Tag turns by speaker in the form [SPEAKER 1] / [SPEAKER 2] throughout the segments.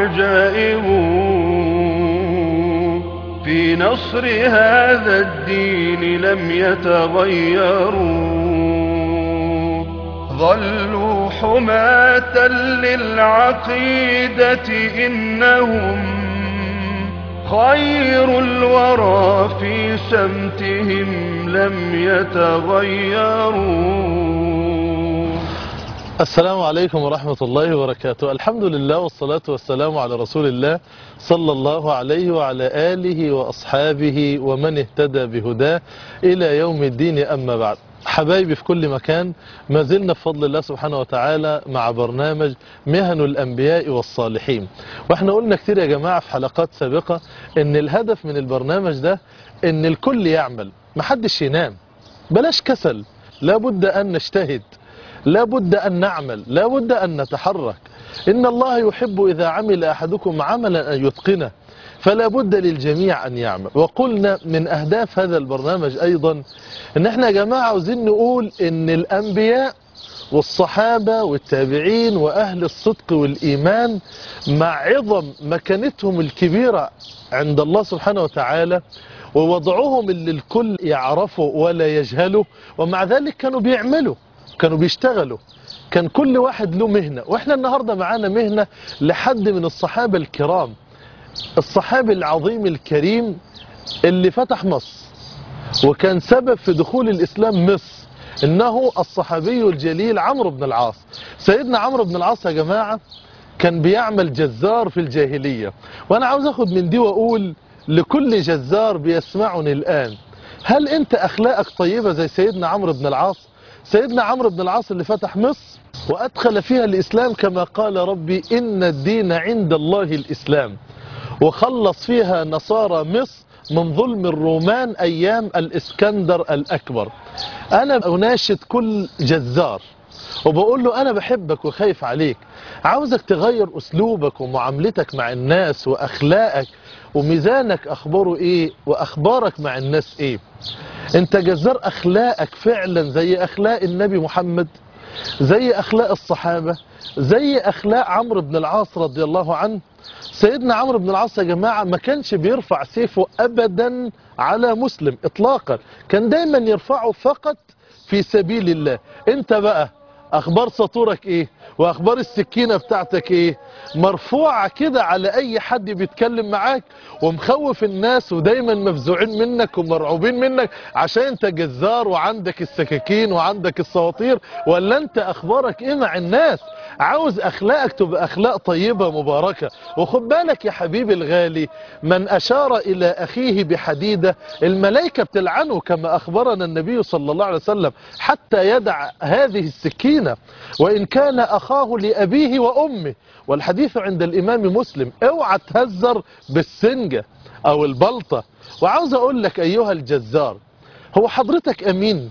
[SPEAKER 1] عجائب في نصر هذا الدين لم يتغيروا ظلوا حماة للعقيدة إنهم خير الورى في سمتهم لم يتغيروا
[SPEAKER 2] السلام عليكم ورحمة الله وبركاته الحمد لله والصلاة والسلام على رسول الله صلى الله عليه وعلى آله وأصحابه ومن اهتدى بهداه إلى يوم الدين أما بعد حبايبي في كل مكان ما زلنا بفضل الله سبحانه وتعالى مع برنامج مهن الأنبياء والصالحين واحنا قلنا كتير يا جماعة في حلقات سابقة ان الهدف من البرنامج ده ان الكل يعمل محدش ينام بلاش كسل لابد أن نجتهد لابد أن نعمل لابد أن نتحرك إن الله يحب إذا عمل أحدكم عملا أن يتقنه فلا بد للجميع أن يعمل وقلنا من أهداف هذا البرنامج أيضا إن احنا يا جماعة عاوزين نقول إن الأنبياء والصحابة والتابعين وأهل الصدق والإيمان مع عظم مكانتهم الكبيرة عند الله سبحانه وتعالى ووضعهم اللي الكل يعرفه ولا يجهله ومع ذلك كانوا بيعملوا كانوا بيشتغلوا كان كل واحد له مهنة واحنا النهاردة معانا مهنة لحد من الصحابة الكرام الصحابي العظيم الكريم اللي فتح مصر وكان سبب في دخول الإسلام مصر إنه الصحابي الجليل عمرو بن العاص سيدنا عمرو بن العاص يا جماعة كان بيعمل جزار في الجاهلية وأنا عاوز أخد من دي وأقول لكل جزار بيسمعني الآن هل أنت أخلاقك طيبة زي سيدنا عمرو بن العاص سيدنا عمرو بن العاص اللي فتح مصر وأدخل فيها الإسلام كما قال ربي إن الدين عند الله الإسلام وخلص فيها نصارى مصر من ظلم الرومان أيام الإسكندر الأكبر أنا أناشد كل جزار وبقول له أنا بحبك وخايف عليك عاوزك تغير أسلوبك ومعاملتك مع الناس وأخلاقك وميزانك أخباره إيه وأخبارك مع الناس إيه أنت جزار أخلاقك فعلا زي أخلاق النبي محمد زي أخلاق الصحابة زي أخلاق عمرو بن العاص رضي الله عنه سيدنا عمرو بن العاص يا جماعة ما كانش بيرفع سيفه أبدا على مسلم إطلاقا كان دايما يرفعه فقط في سبيل الله انت بقى اخبار سطورك ايه واخبار السكينة بتاعتك ايه مرفوعة كده على اي حد بيتكلم معاك ومخوف الناس ودايما مفزوعين منك ومرعوبين منك عشان انت جزار وعندك السكاكين وعندك السواطير ولا انت اخبارك ايه مع الناس عاوز اخلاقك تبقى اخلاق طيبة مباركة وخد بالك يا حبيبي الغالي من اشار الى اخيه بحديدة الملائكة بتلعنه كما اخبرنا النبي صلى الله عليه وسلم حتى يدع هذه السكينة وان كان اخاه لابيه وامه والحديث عند الامام مسلم اوعى تهزر بالسنجة او البلطة وعاوز اقول لك ايها الجزار هو حضرتك امين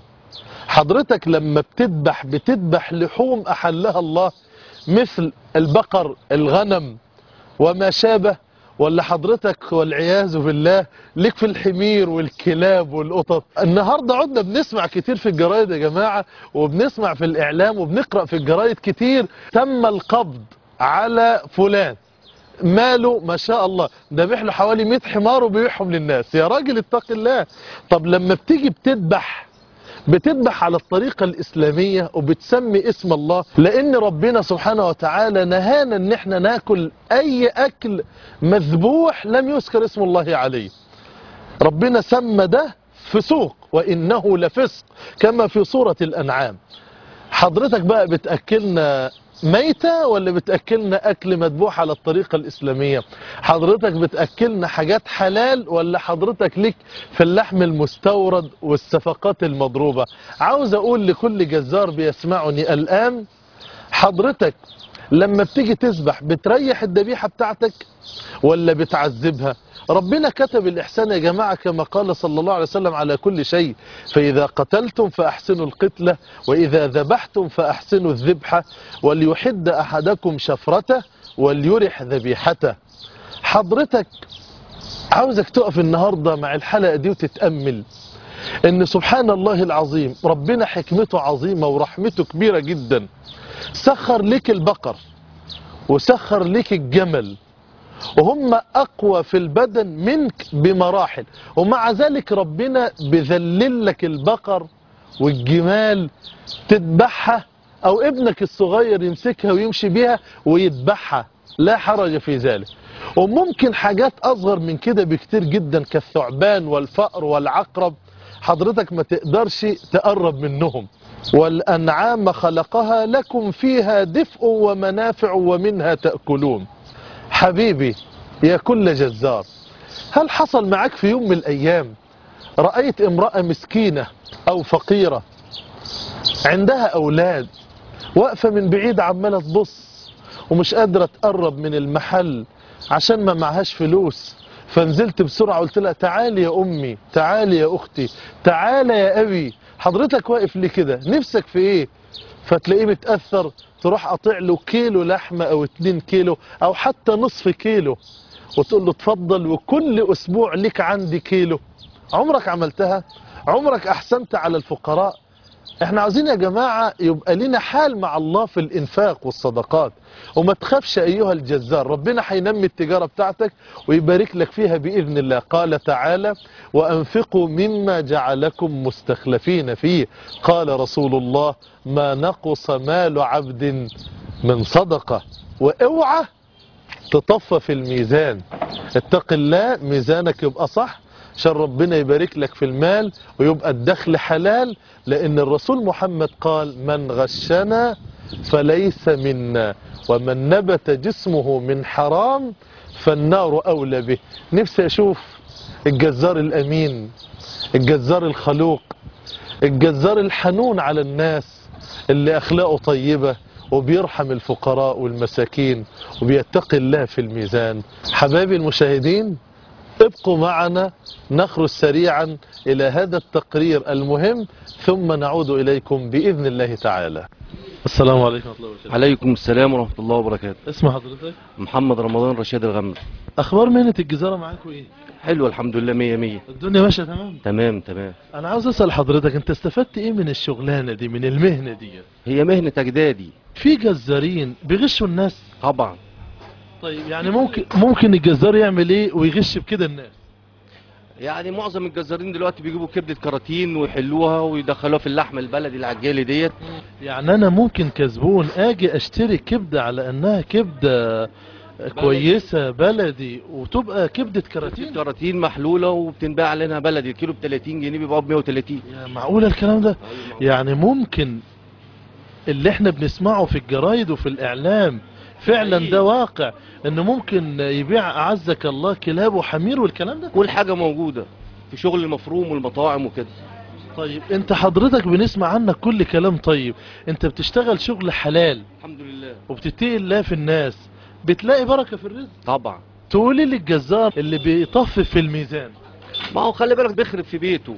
[SPEAKER 2] حضرتك لما بتذبح بتذبح لحوم احلها الله مثل البقر الغنم وما شابه ولا حضرتك والعياذ بالله ليك في الحمير والكلاب والقطط النهاردة عدنا بنسمع كتير في الجرايد يا جماعة وبنسمع في الإعلام وبنقرأ في الجرايد كتير تم القبض على فلان ماله ما شاء الله ده بيحلو حوالي 100 حمار وبيبيعهم للناس يا راجل اتق الله طب لما بتيجي بتذبح بتذبح على الطريقة الإسلامية وبتسمي اسم الله لأن ربنا سبحانه وتعالى نهانا ان احنا ناكل أي أكل مذبوح لم يذكر اسم الله عليه ربنا سمى ده فسوق وإنه لفسق كما في سورة الأنعام حضرتك بقى بتأكلنا ميتة ولا بتأكلنا أكل مذبوح على الطريقة الإسلامية حضرتك بتأكلنا حاجات حلال ولا حضرتك ليك في اللحم المستورد والصفقات المضروبة عاوز أقول لكل جزار بيسمعني الآن حضرتك لما بتيجي تسبح بتريح الذبيحة بتاعتك ولا بتعذبها ربنا كتب الإحسان يا جماعة كما قال صلى الله عليه وسلم على كل شيء فإذا قتلتم فأحسنوا القتلة وإذا ذبحتم فأحسنوا الذبحة وليحد أحدكم شفرته وليرح ذبيحته حضرتك عاوزك تقف النهاردة مع الحلقة دي وتتأمل ان سبحان الله العظيم ربنا حكمته عظيمة ورحمته كبيرة جدا سخر لك البقر وسخر لك الجمل وهم أقوى في البدن منك بمراحل ومع ذلك ربنا بذلل لك البقر والجمال تذبحها أو ابنك الصغير يمسكها ويمشي بيها ويذبحها لا حرج في ذلك وممكن حاجات أصغر من كده بكتير جدا كالثعبان والفأر والعقرب حضرتك ما تقدرش تقرب منهم والأنعام خلقها لكم فيها دفء ومنافع ومنها تأكلون حبيبي يا كل جزار هل حصل معك في يوم من الأيام رأيت امرأة مسكينة أو فقيرة عندها أولاد واقفة من بعيد عمالة تبص ومش قادرة تقرب من المحل عشان ما معهاش فلوس فنزلت بسرعة قلت لها تعالي يا أمي تعالي يا أختي تعالى يا أبي حضرتك واقف ليه كده نفسك في إيه فتلاقيه متأثر تروح قاطع له كيلو لحمة أو اتنين كيلو أو حتى نصف كيلو وتقول له اتفضل وكل أسبوع لك عندي كيلو عمرك عملتها عمرك أحسنت على الفقراء احنا عاوزين يا جماعة يبقى لنا حال مع الله في الانفاق والصدقات وما تخافش ايها الجزار ربنا هينمي التجارة بتاعتك ويبارك لك فيها بإذن الله قال تعالى وأنفقوا مما جعلكم مستخلفين فيه قال رسول الله ما نقص مال عبد من صدقة واوعى تطفى في الميزان اتق الله ميزانك يبقى صح عشان ربنا يبارك لك في المال ويبقى الدخل حلال لأن الرسول محمد قال من غشنا فليس منا ومن نبت جسمه من حرام فالنار أولى به نفسي أشوف الجزار الأمين الجزار الخلوق الجزار الحنون على الناس اللي أخلاقه طيبة وبيرحم الفقراء والمساكين وبيتقي الله في الميزان حبايبي المشاهدين ابقوا معنا نخرج سريعا إلى هذا التقرير المهم ثم نعود إليكم بإذن الله تعالى السلام عليكم ورحمة الله وبركاته
[SPEAKER 3] عليكم السلام ورحمة الله وبركاته
[SPEAKER 2] اسم حضرتك
[SPEAKER 3] محمد رمضان رشاد الغمر
[SPEAKER 2] أخبار مهنة الجزارة معاكم إيه
[SPEAKER 3] حلو الحمد لله مية مية
[SPEAKER 2] الدنيا ماشية تمام
[SPEAKER 3] تمام تمام
[SPEAKER 2] أنا عاوز أسأل حضرتك أنت استفدت إيه من الشغلانة دي من المهنة دي
[SPEAKER 3] هي مهنة أجدادي
[SPEAKER 2] في جزارين بيغشوا الناس
[SPEAKER 3] طبعا
[SPEAKER 2] طيب يعني ممكن ممكن الجزار يعمل إيه ويغش بكده الناس
[SPEAKER 3] يعني معظم الجزارين دلوقتي بيجيبوا كبدة كراتين ويحلوها ويدخلوها في اللحمة البلدي العجالي ديت
[SPEAKER 2] يعني انا ممكن كزبون اجي اشتري كبدة على انها كبدة كويسة بلدي وتبقى كبدة كراتين
[SPEAKER 3] كراتين محلولة وبتنباع علينا بلدي الكيلو ب 30 جنيه بيبقى ب 130
[SPEAKER 2] يا معقولة الكلام ده يعني ممكن اللي احنا بنسمعه في الجرايد وفي الاعلام فعلا
[SPEAKER 3] حقيقي.
[SPEAKER 2] ده واقع انه ممكن يبيع اعزك الله كلاب وحمير والكلام ده
[SPEAKER 3] كل حاجة موجودة في شغل المفروم والمطاعم وكده
[SPEAKER 2] طيب انت حضرتك بنسمع عنك كل كلام طيب انت بتشتغل شغل حلال
[SPEAKER 3] الحمد لله
[SPEAKER 2] وبتتقي الله في الناس بتلاقي بركة في الرزق
[SPEAKER 3] طبعا
[SPEAKER 2] تقولي للجزار اللي بيطفف في الميزان
[SPEAKER 3] ما هو خلي بالك بيخرب في بيته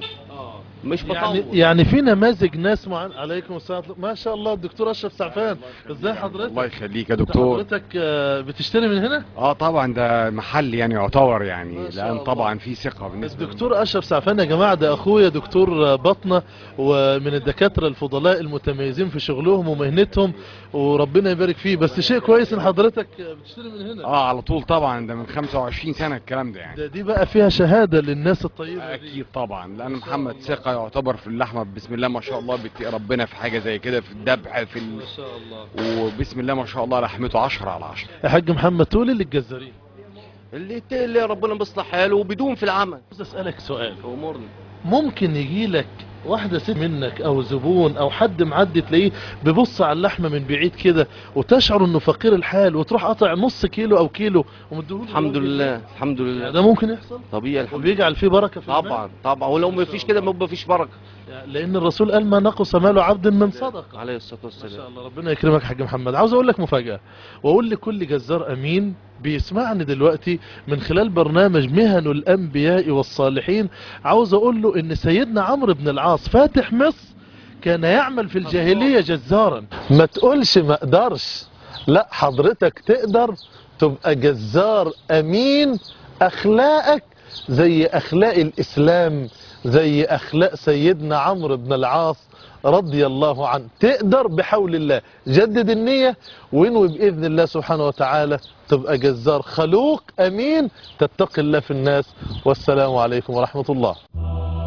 [SPEAKER 3] مش
[SPEAKER 2] يعني
[SPEAKER 3] بطول
[SPEAKER 2] يعني في نماذج ناس معين عليكم السلام ما شاء الله الدكتور اشرف سعفان ازاي
[SPEAKER 4] الله
[SPEAKER 2] حضرتك
[SPEAKER 4] يخليك يا
[SPEAKER 2] أنت
[SPEAKER 4] دكتور
[SPEAKER 2] حضرتك آه، بتشتري من هنا
[SPEAKER 4] اه طبعا ده محل يعني يعتبر يعني
[SPEAKER 2] ما شاء
[SPEAKER 4] لان
[SPEAKER 2] الله.
[SPEAKER 4] طبعا في ثقه بالنسبه
[SPEAKER 2] الدكتور اشرف سعفان يا جماعه ده اخويا دكتور بطنه ومن الدكاتره الفضلاء المتميزين في شغلهم ومهنتهم وربنا يبارك فيه بس شيء كويس ان حضرتك بتشتري من هنا
[SPEAKER 4] اه على طول طبعا ده من 25 سنه الكلام ده يعني
[SPEAKER 2] ده دي بقى فيها شهاده للناس الطيبه دي
[SPEAKER 4] اكيد طبعا لان محمد ثقه يعتبر في اللحمه بسم الله ما شاء الله بيتقي ربنا في حاجه زي كده في الذبح في ال...
[SPEAKER 2] ما شاء الله
[SPEAKER 4] وبسم الله ما شاء الله لحمته 10 على 10
[SPEAKER 2] يا حاج محمد تقولي للجزارين
[SPEAKER 3] اللي اللي ربنا بيصلح حاله وبدون في العمل
[SPEAKER 2] عاوز اسالك سؤال
[SPEAKER 3] امورنا
[SPEAKER 2] ممكن يجي لك واحدة ست منك او زبون او حد معدي تلاقيه بيبص على اللحمة من بعيد كده وتشعر انه فقير الحال وتروح قاطع نص كيلو او كيلو ومديهوله
[SPEAKER 3] الحمد لله الحمد
[SPEAKER 2] يعني
[SPEAKER 3] لله
[SPEAKER 2] ده ممكن يحصل
[SPEAKER 3] طبيعي الحمد
[SPEAKER 2] وبيجعل فيه بركة في المال؟
[SPEAKER 3] طبعا طبعا ولو ما فيش كده ما فيش بركه
[SPEAKER 2] يعني لان الرسول قال ما نقص مال عبد من صدقة
[SPEAKER 3] عليه الصلاه
[SPEAKER 2] ما شاء
[SPEAKER 3] والسلام
[SPEAKER 2] الله ربنا يكرمك يا حاج محمد عاوز اقول لك مفاجأة واقول لكل جزار امين بيسمعني دلوقتي من خلال برنامج مهن الانبياء والصالحين عاوز اقول له ان سيدنا عمرو بن العاص فاتح مصر كان يعمل في الجاهلية جزارا ما تقولش ما اقدرش لا حضرتك تقدر تبقى جزار امين اخلاقك زي اخلاق الاسلام زي أخلاق سيدنا عمرو بن العاص رضي الله عنه تقدر بحول الله جدد النية وانوي بإذن الله سبحانه وتعالى تبقى جزار خلوق أمين تتقي الله في الناس والسلام عليكم ورحمة الله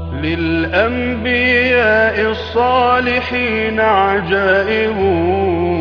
[SPEAKER 1] للأنبياء الصالحين عجائب